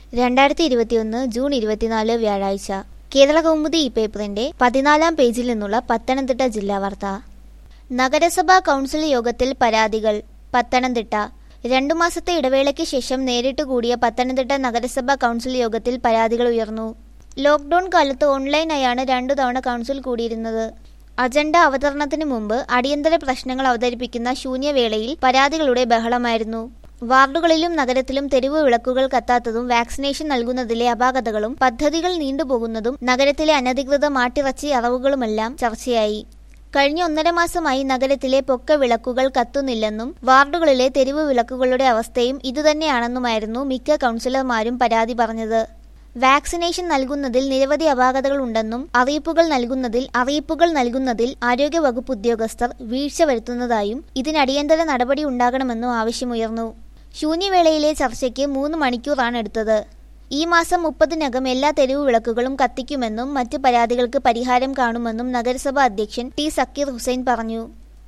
രണ്ടായിരത്തി ഇരുപത്തിയൊന്ന് ജൂൺ ഇരുപത്തിനാല് വ്യാഴാഴ്ച കേരള കൗമുദി ഈ പേപ്പറിന്റെ പതിനാലാം പേജിൽ നിന്നുള്ള പത്തനംതിട്ട ജില്ലാ വാർത്ത നഗരസഭാ കൗൺസിൽ യോഗത്തിൽ പരാതികൾ പത്തനംതിട്ട രണ്ടു മാസത്തെ ഇടവേളയ്ക്ക് ശേഷം നേരിട്ട് കൂടിയ പത്തനംതിട്ട നഗരസഭാ കൗൺസിൽ യോഗത്തിൽ പരാതികൾ ഉയർന്നു ലോക്ഡൌൺ കാലത്ത് ഓൺലൈനായാണ് രണ്ടു തവണ കൗൺസിൽ കൂടിയിരുന്നത് അജണ്ട അവതരണത്തിന് മുമ്പ് അടിയന്തര പ്രശ്നങ്ങൾ അവതരിപ്പിക്കുന്ന ശൂന്യവേളയിൽ പരാതികളുടെ ബഹളമായിരുന്നു വാർഡുകളിലും നഗരത്തിലും തെരുവ് വിളക്കുകൾ കത്താത്തതും വാക്സിനേഷൻ നൽകുന്നതിലെ അപാകതകളും പദ്ധതികൾ നീണ്ടുപോകുന്നതും നഗരത്തിലെ അനധികൃത മാട്ടിറച്ചി അറവുകളുമെല്ലാം ചർച്ചയായി കഴിഞ്ഞ ഒന്നര മാസമായി നഗരത്തിലെ പൊക്ക വിളക്കുകൾ കത്തുന്നില്ലെന്നും വാർഡുകളിലെ തെരുവ് വിളക്കുകളുടെ അവസ്ഥയും ഇതുതന്നെയാണെന്നുമായിരുന്നു മിക്ക കൗൺസിലർമാരും പരാതി പറഞ്ഞത് വാക്സിനേഷൻ നൽകുന്നതിൽ നിരവധി അപാകതകൾ ഉണ്ടെന്നും അറിയിപ്പുകൾ നൽകുന്നതിൽ അറിയിപ്പുകൾ നൽകുന്നതിൽ ആരോഗ്യവകുപ്പ് ഉദ്യോഗസ്ഥർ വീഴ്ച വരുത്തുന്നതായും ഇതിനടിയന്തര നടപടി ഉണ്ടാകണമെന്നും ആവശ്യമുയർന്നു ശൂന്യവേളയിലെ ചർച്ചയ്ക്ക് മൂന്ന് മണിക്കൂറാണ് എടുത്തത് ഈ മാസം മുപ്പതിനകം എല്ലാ തെരുവ് വിളക്കുകളും കത്തിക്കുമെന്നും മറ്റ് പരാതികൾക്ക് പരിഹാരം കാണുമെന്നും നഗരസഭാ അധ്യക്ഷൻ ടി സക്കീർ ഹുസൈൻ പറഞ്ഞു